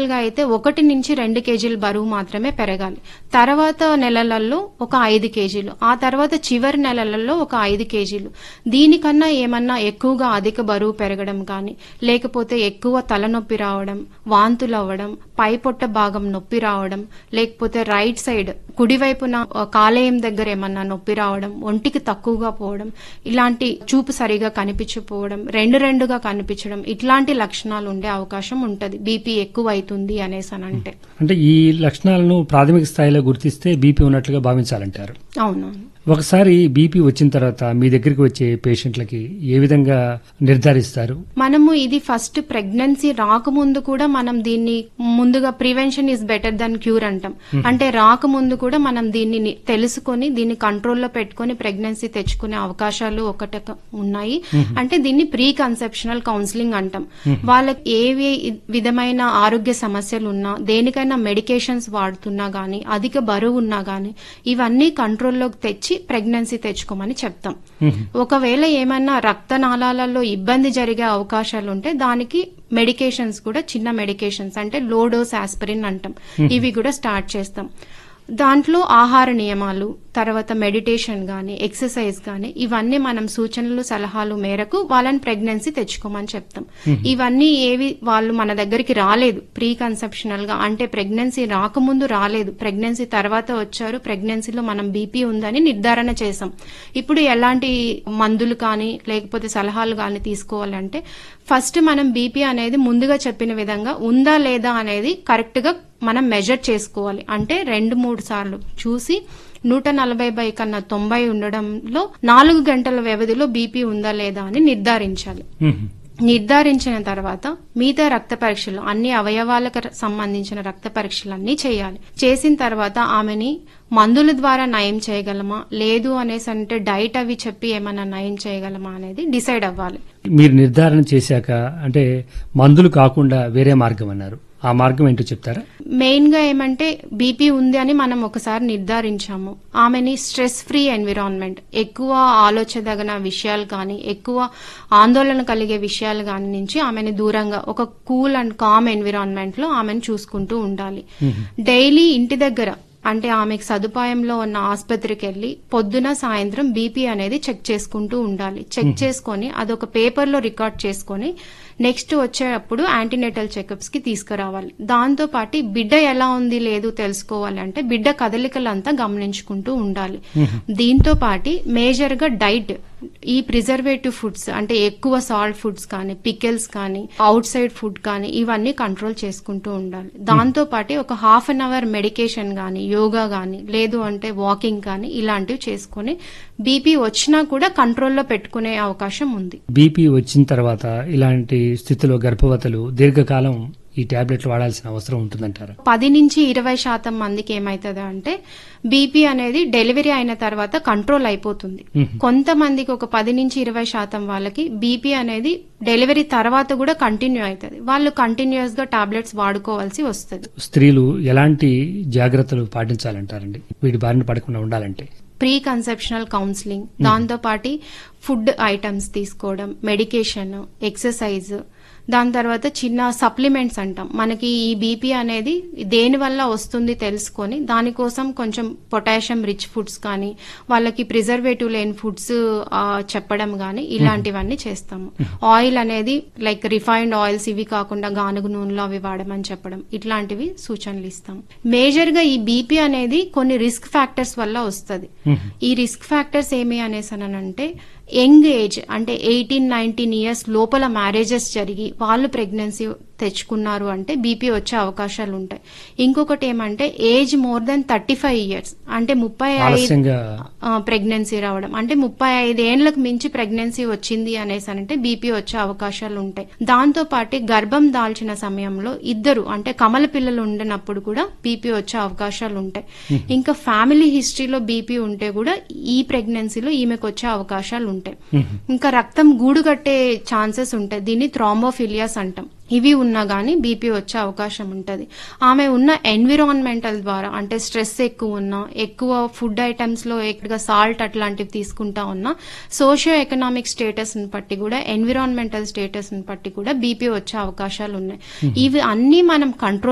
Normal గా అయితే ఒకటి నుంచి రెండు కేజీల బరువు మాత్రమే పెరగాలి తర్వాత నెలలలో ఒక ఐదు కేజీలు ఆ తర్వాత చివరి నెలలలో ఒక ఐదు కేజీలు దీనికన్నా ఏమన్నా ఎక్కువగా అధిక బరువు పెరగడం కానీ లేకపోతే ఎక్కువ తలనొప్పి రావడం వాంతులు అవ్వడం పై పొట్ట భాగం నొప్పి రావడం లేకపోతే రైట్ సైడ్ కుడివైపున ఆ, కాలేయం దగ్గర ఏమన్నా నొప్పి రావడం ఒంటికి తక్కువగా పోవడం ఇలాంటి చూపు సరిగా కనిపించకపోవడం రెండు రెండుగా కనిపించడం ఇట్లాంటి లక్షణాలు ఉండే అవకాశం ఉంటది బీపీ ఎక్కువ అవుతుంది అనేసి అని అంటే అంటే ఈ లక్షణాలను ప్రాథమిక స్థాయిలో గుర్తిస్తే బీపీ ఉన్నట్లుగా భావించాలంటారు అవునవును ఒకసారి బీపీ వచ్చిన తర్వాత మీ దగ్గరికి వచ్చే పేషెంట్లకి ఏ విధంగా నిర్ధారిస్తారు మనము ఇది ఫస్ట్ ప్రెగ్నెన్సీ రాకముందు కూడా మనం దీన్ని ముందుగా prevention is better than cure అంటాం అంటే రాకముందు కూడా మనం దీన్ని ని- తెలుసుకొని దీన్ని కంట్రోల్లో పెట్టుకొని ప్రెగ్నెన్సీ తెచ్చుకునే అవకాశాలు ఒకట ఉన్నాయి అంటే దీన్ని ప్రీ కన్సెప్షనల్ కౌన్సిలింగ్ అంటాం వాళ్ళకి ఏవి విధమైన ఆరోగ్య సమస్యలు ఉన్నా దేనికైనా మెడికేషన్స్ వాడుతున్నా గానీ అధిక బరువు ఉన్నా గానీ ఇవన్నీ కంట్రోల్లోకి తెచ్చి ప్రెగ్నెన్సీ తెచ్చుకోమని చెప్తాం ఒకవేళ ఏమన్నా రక్తనాళాలలో ఇబ్బంది జరిగే అవకాశాలు ఉంటే దానికి మెడికేషన్స్ కూడా చిన్న మెడికేషన్స్ అంటే లో డోస్ ఆస్పిరిన్ అంటాం ఇవి కూడా స్టార్ట్ చేస్తాం దాంట్లో ఆహార నియమాలు తర్వాత మెడిటేషన్ గాని ఎక్సర్సైజ్ గాని ఇవన్నీ మనం సూచనలు సలహాలు మేరకు వాళ్ళని ప్రెగ్నెన్సీ తెచ్చుకోమని చెప్తాం ఇవన్నీ ఏవి వాళ్ళు మన దగ్గరికి రాలేదు ప్రీ కన్సెప్షనల్ గా అంటే ప్రెగ్నెన్సీ రాకముందు రాలేదు ప్రెగ్నెన్సీ తర్వాత వచ్చారు ప్రెగ్నెన్సీలో మనం బీపీ ఉందని నిర్ధారణ చేసాం ఇప్పుడు ఎలాంటి మందులు కానీ లేకపోతే సలహాలు కానీ తీసుకోవాలంటే ఫస్ట్ మనం బీపీ అనేది ముందుగా చెప్పిన విధంగా ఉందా లేదా అనేది కరెక్ట్ గా మనం మెజర్ చేసుకోవాలి అంటే రెండు మూడు సార్లు చూసి నూట నలభై బై కన్నా తొంభై ఉండడంలో నాలుగు గంటల వ్యవధిలో బీపీ ఉందా లేదా అని నిర్ధారించాలి మ్మ్. నిర్ధారించిన తర్వాత మిగతా రక్త పరీక్షలు అన్ని అవయవాలకు ర- సంబంధించిన రక్త పరీక్షలు అన్ని చేయాలి చేసిన తర్వాత ఆమెని మందుల ద్వారా నయం చేయగలమా లేదు అనేసి అంటే డైట్ అవి చెప్పి ఏమైనా నయం చేయగలమా అనేది డిసైడ్ అవ్వాలి మీరు నిర్ధారణ చేశాక అంటే మందులు కాకుండా వేరే మార్గం అన్నారు ఆ మార్గం ఏంటో చెప్తారా మెయిన్ గా ఏమంటే బీపీ ఉంది అని మనం ఒకసారి నిర్ధారించాము ఆమెని స్ట్రెస్ ఫ్రీ ఎన్విరాన్మెంట్ ఎక్కువ ఆలోచదగిన విషయాలు కానీ ఎక్కువ ఆందోళన కలిగే విషయాలు కానీ నుంచి ఆమెని దూరంగా ఒక కూల్ అండ్ కామ్ ఎన్విరాన్మెంట్ లో ఆమెను చూసుకుంటూ ఉండాలి డైలీ ఇంటి దగ్గర అంటే ఆమెకు సదుపాయంలో ఉన్న ఆసుపత్రికి వెళ్లి పొద్దున సాయంత్రం బీపీ అనేది చెక్ చేసుకుంటూ ఉండాలి చెక్ చేసుకొని అదొక పేపర్లో రికార్డ్ చేసుకొని నెక్స్ట్ వచ్చేటప్పుడు యాంటీనేటల్ చెకప్స్ కి తీసుకురావాలి దాంతో పాటు బిడ్డ ఎలా ఉంది లేదు తెలుసుకోవాలి అంటే బిడ్డ కదలికలంతా గమనించుకుంటూ ఉండాలి దీంతో పాటు మేజర్ గా డైట్ ఈ ప్రిజర్వేటివ్ ఫుడ్స్ అంటే ఎక్కువ సాల్ట్ ఫుడ్స్ కానీ పికెల్స్ కానీ అవుట్ సైడ్ ఫుడ్ కానీ ఇవన్నీ కంట్రోల్ చేసుకుంటూ ఉండాలి దాంతో పాటు ఒక హాఫ్ అన్ అవర్ మెడికేషన్ కానీ యోగా కానీ లేదు అంటే వాకింగ్ కానీ ఇలాంటివి చేసుకొని బీపీ వచ్చినా కూడా కంట్రోల్లో పెట్టుకునే అవకాశం ఉంది బీపీ వచ్చిన తర్వాత ఇలాంటి స్థితిలో గర్భవతులు దీర్ఘకాలం ఈ టాబ్లెట్లు వాడాల్సిన అవసరం ఉంటుందంటారా పది నుంచి ఇరవై శాతం మందికి ఏమైతుంది అంటే బీపీ అనేది డెలివరీ అయిన తర్వాత కంట్రోల్ అయిపోతుంది కొంతమందికి ఒక పది నుంచి ఇరవై శాతం వాళ్ళకి బీపీ అనేది డెలివరీ తర్వాత కూడా కంటిన్యూ అవుతుంది వాళ్ళు కంటిన్యూస్ గా టాబ్లెట్స్ వాడుకోవాల్సి వస్తుంది స్త్రీలు ఎలాంటి జాగ్రత్తలు పాటించాలంటారండి వీటి బారిన పడకుండా ఉండాలంటే ప్రీ కన్సెప్షనల్ కౌన్సిలింగ్ దాంతో పాటు ఫుడ్ ఐటమ్స్ తీసుకోవడం మెడికేషన్ ఎక్సర్సైజ్ దాని తర్వాత చిన్న సప్లిమెంట్స్ అంటాం మనకి ఈ బీపీ అనేది దేని వల్ల వస్తుంది తెలుసుకొని దానికోసం కొంచెం పొటాషియం రిచ్ ఫుడ్స్ కానీ వాళ్ళకి ప్రిజర్వేటివ్ లేని ఫుడ్స్ చెప్పడం కానీ ఇలాంటివన్నీ చేస్తాము ఆయిల్ అనేది లైక్ రిఫైన్డ్ ఆయిల్స్ ఇవి కాకుండా గానుగు నూనెలో అవి వాడమని చెప్పడం ఇట్లాంటివి సూచనలు ఇస్తాం మేజర్ గా ఈ బీపీ అనేది కొన్ని రిస్క్ ఫ్యాక్టర్స్ వల్ల వస్తుంది ఈ రిస్క్ ఫ్యాక్టర్స్ ఏమి అనేసి అంటే యంగ్ ఏజ్ అంటే ఎయిటీన్ నైన్టీన్ ఇయర్స్ లోపల మ్యారేజెస్ జరిగి వాళ్ళు ప్రెగ్నెన్సీ తెచ్చుకున్నారు అంటే బీపీ వచ్చే అవకాశాలు ఉంటాయి ఇంకొకటి ఏమంటే age more than thirty five years అంటే ముప్పై ఐదు ఆలస్యంగా ప్రెగ్నెన్సీ రావడం అంటే ముప్పై ఐదు ఏండ్లకు మించి ప్రెగ్నెన్సీ వచ్చింది అనేసి అంటే బీపీ వచ్చే అవకాశాలు ఉంటాయి దాంతో పాటు గర్భం దాల్చిన సమయంలో ఇద్దరు అంటే కమల పిల్లలు ఉండినప్పుడు కూడా బీపీ వచ్చే అవకాశాలు ఉంటాయి ఇంకా ఫ్యామిలీ హిస్టరీలో బీపీ ఉంటే కూడా ఈ ప్రెగ్నెన్సీలో ఈమెకు వచ్చే అవకాశాలు ఉంటాయి ఇంకా రక్తం గూడు కట్టే ఛాన్సెస్ ఉంటాయి దీన్ని థ్రాంబోఫిలియాస్ అంటాం ఇవి ఉన్నా గానీ బీపీ వచ్చే అవకాశం ఉంటది ఆమె ఉన్న ఎన్విరాన్మెంటల్ ద్వారా అంటే స్ట్రెస్ ఎక్కువ ఉన్నా ఎక్కువ ఫుడ్ ఐటమ్స్ లో ఎక్కువగా సాల్ట్ అట్లాంటివి తీసుకుంటా ఉన్నా సోషియో ఎకనామిక్ స్టేటస్ ని బట్టి కూడా ఎన్విరాన్మెంటల్ స్టేటస్ ని బట్టి కూడా బీపీ వచ్చే అవకాశాలు ఉన్నాయి ఇవి అన్ని మనం కంట్రోల్